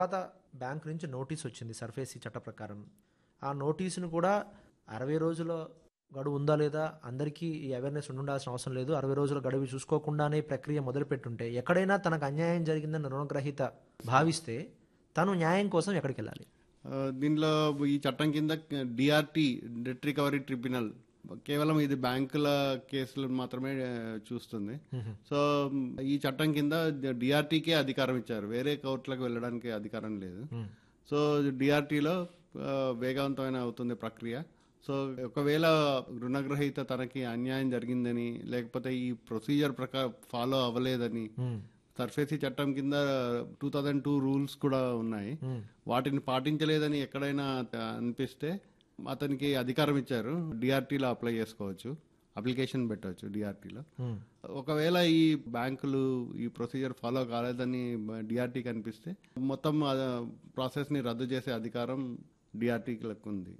తర్వాత బ్యాంక్ నుంచి నోటీస్ వచ్చింది సర్ఫేసీ చట్ట ప్రకారం ఆ నోటీసును కూడా అరవై రోజుల గడువు ఉందా లేదా అందరికీ ఈ అవేర్నెస్ ఉండాల్సిన అవసరం లేదు అరవై రోజుల గడువు చూసుకోకుండానే ప్రక్రియ మొదలుపెట్టుంటే ఎక్కడైనా తనకు అన్యాయం జరిగిందని రుణగ్రహీత భావిస్తే తను న్యాయం కోసం ఎక్కడికి వెళ్ళాలి ఆ, దీనిలో ఈ చట్టం కింద డిఆర్టీ డెట్ రికవరీ ట్రిబ్యునల్ కేవలం ఇది బ్యాంకుల కేసులు మాత్రమే ఆ, చూస్తుంది సో మ్, ఈ చట్టం కింద డిఆర్టీకే అధికారం ఇచ్చారు వేరే కోర్టులకు వెళ్ళడానికి అధికారం లేదు సో డిఆర్టీలో వేగవంతమైన అవుతుంది ప్రక్రియ సో ఒకవేళ రుణగ్రహీత తనకి అన్యాయం జరిగిందని లేకపోతే ఈ ప్రొసీజర్ ప్రకారం ఫాలో అవ్వలేదని సర్ఫేసీ చట్టం కింద టూ థౌజండ్ టూ రూల్స్ కూడా ఉన్నాయి వాటిని పాటించలేదని ఎక్కడైనా అనిపిస్తే అతనికి అధికారం ఇచ్చారు డిఆర్టీలో అప్లై చేసుకోవచ్చు అప్లికేషన్ పెట్టవచ్చు డిఆర్టీలో ఒకవేళ ఈ బ్యాంకులు ఈ ప్రొసీజర్ ఫాలో కాలేదని డిఆర్టీ కనిపిస్తే మొత్తం ప్రాసెస్ని రద్దు చేసే అధికారం డిఆర్టీలకు ఉంది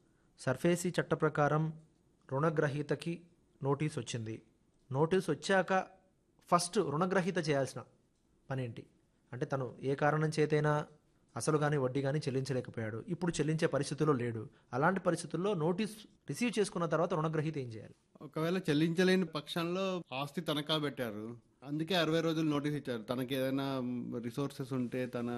సర్ఫేసీ చట్ట ప్రకారం రుణగ్రహీతకి నోటీస్ వచ్చింది నోటీస్ వచ్చాక ఫస్ట్ రుణగ్రహీత చేయాల్సిన పని ఏంటి అంటే తను ఏ కారణం చేతైనా అసలు కానీ వడ్డీ కానీ చెల్లించలేకపోయాడు ఇప్పుడు చెల్లించే పరిస్థితుల్లో లేడు అలాంటి పరిస్థితుల్లో నోటీస్ రిసీవ్ చేసుకున్న తర్వాత రుణగ్రహీత ఏం చేయాలి ఒకవేళ చెల్లించలేని పక్షంలో ఆస్తి తనఖా పెట్టారు అందుకే అరవై రోజులు నోటీస్ ఇచ్చారు తనకి ఏదైనా రిసోర్సెస్ ఉంటే తన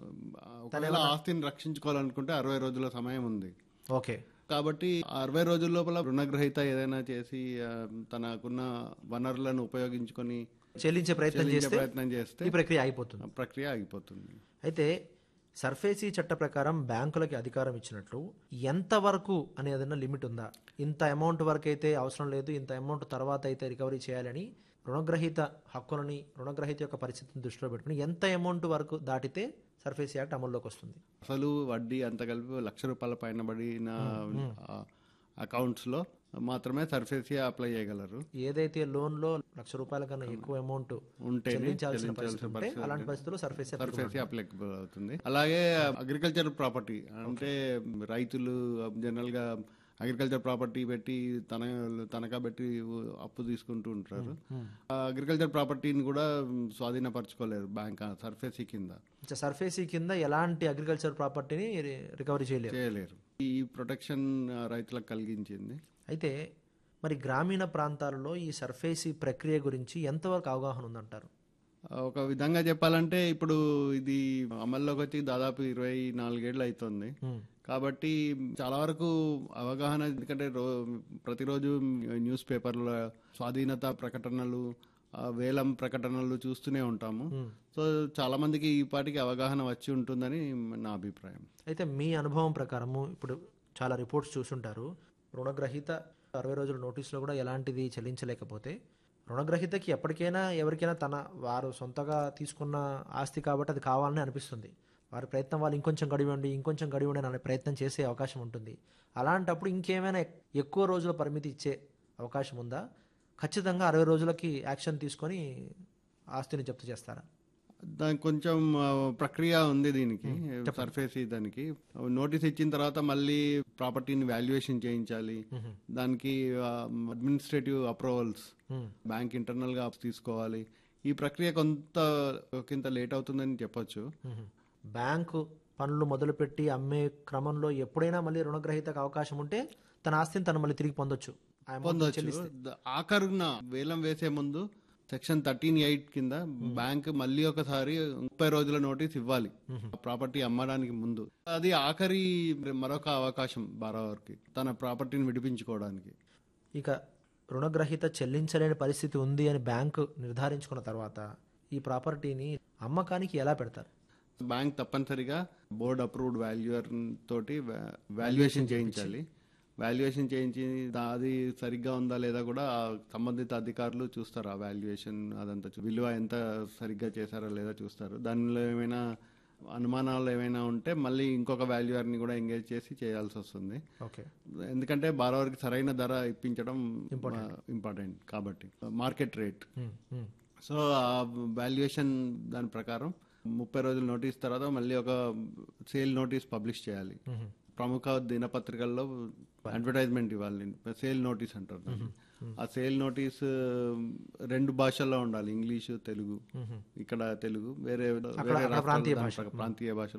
ఒకవేళ ఆస్తిని రక్షించుకోవాలనుకుంటే అరవై రోజుల సమయం ఉంది ఓకే కాబట్టి ఆ అరవై రోజుల లోపల రుణగ్రహీత ఏదైనా చేసి ఆ, తనకున్న వనరులను ఉపయోగించుకొని చెల్లించే ప్రయత్నం చెల్లించే చేస్తే ప్రయత్నం చేస్తే ఈ ప్రక్రియ అయిపోతుంది ఆ ప్రక్రియ ఆగిపోతుంది అయితే సర్ఫేసీ చట్ట ప్రకారం బ్యాంకులకి అధికారం ఇచ్చినట్లు ఎంతవరకు అనే ఏదైనా లిమిట్ ఉందా ఇంత అమౌంట్ వరకు అయితే అవసరం లేదు ఇంత అమౌంట్ తర్వాత అయితే రికవరీ చేయాలని రుణగ్రహీత హక్కులని రుణగ్రహీత యొక్క పరిస్థితిని దృష్టిలో పెట్టుకుని ఎంత అమౌంట్ వరకు దాటితే సర్ఫేసీ యాక్ట్ అమల్లోకి వస్తుంది అసలు వడ్డీ అంత కలిపి లక్ష రూపాయల పైన పడిన అకౌంట్స్ లో మాత్రమే సర్ఫేసీ అప్లై చేయగలరు ఏదైతే లోన్ లో లక్ష రూపాయల కన్నా ఎక్కువ అమౌంట్ ఉంటేనే చెల్లించాల్సిన పరిస్థితి చెల్లించాల్సిన ఉంటే అలాంటి పరిస్థితుల్లో సర్ఫేసీ సర్ఫేసీ అప్లికబుల్ అవుతుంది అలాగే అగ్రికల్చర్ ప్రాపర్టీ అంటే రైతులు జనరల్ గా అగ్రికల్చర్ ప్రాపర్టీ పెట్టి తన తనఖా పెట్టి అప్పు తీసుకుంటూ ఉంటారు అగ్రికల్చర్ ప్రాపర్టీని కూడా స్వాధీనపరచుకోలేరు బ్యాంక్ సర్ఫేసీ కింద సర్ఫేసీ కింద ఎలాంటి అగ్రికల్చర్ ప్రాపర్టీని రికవరీ చేయలేరు చేయలేరు ఈ ప్రొటెక్షన్ రైతులకు కలిగించింది అయితే మరి గ్రామీణ ప్రాంతాలలో ఈ సర్ఫేసీ ప్రక్రియ గురించి ఎంతవరకు అవగాహన ఉందంటారు ఒక విధంగా చెప్పాలంటే ఇప్పుడు ఇది అమల్లోకి వచ్చి దాదాపు ఇరవై నాలుగేళ్ళు అవుతుంది కాబట్టి చాలా వరకు అవగాహన ఎందుకంటే రో ప్రతిరోజు న్యూస్ పేపర్ల స్వాధీనత ప్రకటనలు ఆ, వేలం ప్రకటనలు చూస్తూనే ఉంటాము సో చాలా మందికి ఈ పాటికి అవగాహన వచ్చి ఉంటుందని నా అభిప్రాయం అయితే మీ అనుభవం ప్రకారము ఇప్పుడు చాలా రిపోర్ట్స్ చూసుంటారు రుణగ్రహీత అరవై రోజుల నోటీసులో కూడా ఎలాంటిది చెల్లించలేకపోతే రుణగ్రహీతకి ఎప్పటికైనా ఎవరికైనా తన వారు సొంతగా తీసుకున్న ఆస్తి కాబట్టి అది కావాలని అనిపిస్తుంది వారి ప్రయత్నం వాళ్ళు ఇంకొంచెం గడివండి ఇంకొంచెం గడివండి అనే ప్రయత్నం చేసే అవకాశం ఉంటుంది అలాంటప్పుడు ఇంకేమైనా ఎక్- ఎక్కువ రోజుల పరిమితి ఇచ్చే అవకాశం ఉందా ఖచ్చితంగా అరవై రోజులకి యాక్షన్ తీసుకొని ఆస్తిని జప్తు చేస్తారా దానికి కొంచెం ఆ, ప్రక్రియ ఉంది దీనికి సర్ఫేస్ దానికి నోటీస్ ఇచ్చిన తర్వాత మళ్ళీ ప్రాపర్టీని వాల్యుయేషన్ చేయించాలి దానికి అడ్మినిస్ట్రేటివ్ అప్రూవల్స్ బ్యాంక్ ఇంటర్నల్ గా తీసుకోవాలి ఈ ప్రక్రియ కొంత కొంత లేట్ అవుతుందని చెప్పొచ్చు మ్మ్. బ్యాంకు పనులు మొదలుపెట్టి అమ్మే క్రమంలో ఎప్పుడైనా మళ్ళీ రుణగ్రహీతకు అవకాశం ఉంటే తన ఆస్తిని తను మళ్ళీ తిరిగి పొందొచ్చు ఆ amount పొందొచ్చు ద- ఆఖరున వేలం వేసే ముందు సెక్షన్ థర్టీన్ ఎయిట్ కింద బ్యాంక్ మళ్ళీ ఒకసారి ముప్పై రోజుల నోటీస్ ఇవ్వాలి ప్రాపర్టీ అమ్మడానికి ముందు అది ఆఖరి మరొక అవకాశం బారావర్కి తన ప్రాపర్టీని విడిపించుకోవడానికి ఇక రుణగ్రహీత చెల్లించలేని పరిస్థితి ఉంది అని బ్యాంకు నిర్ధారించుకున్న తర్వాత ఈ ప్రాపర్టీని అమ్మకానికి ఎలా పెడతారు బ్యాంక్ తప్పనిసరిగా బోర్డ్ అప్రూవ్డ్ వాల్యూయర్ తోటి వాల్యుయేషన్ చేయించాలి వాల్యుయేషన్ చేయించి దా- అది సరిగ్గా ఉందా లేదా కూడా ఆ సంబంధిత అధికారులు చూస్తారు ఆ వాల్యుయేషన్ అదంతా చూ- విలువ ఎంత సరిగ్గా చేశారా లేదా చూస్తారు దానిలో ఏమైనా అనుమానాలు ఏమైనా ఉంటే మళ్ళీ ఇంకొక వాల్యూయర్ని కూడా ఎంగేజ్ చేసి చేయాల్సి వస్తుంది ఓకే ఎందుకంటే బారోవర్కి సరైన ధర ఇప్పించడం ఇంపార్టెంట్ కాబట్టి మార్కెట్ రేట్ సో ఆ వాల్యుయేషన్ దాని ప్రకారం ముప్పై రోజుల నోటీస్ తర్వాత మళ్ళీ ఒక సేల్ నోటీస్ పబ్లిష్ చేయాలి ప్రముఖ దినపత్రికల్లో అడ్వర్టైజ్మెంట్ ఇవ్వాలి సేల్ నోటీస్ అంటారు దాన్ని. ఆ సేల్ నోటీస్ రెండు భాషల్లో ఉండాలి ఇంగ్లీషు తెలుగు ఇక్కడ తెలుగు వేరే వేరే రాష్ట్రాల్లో ప్రాంతీయ దాని ప్రకారం ప్రాంతీయ భాషలో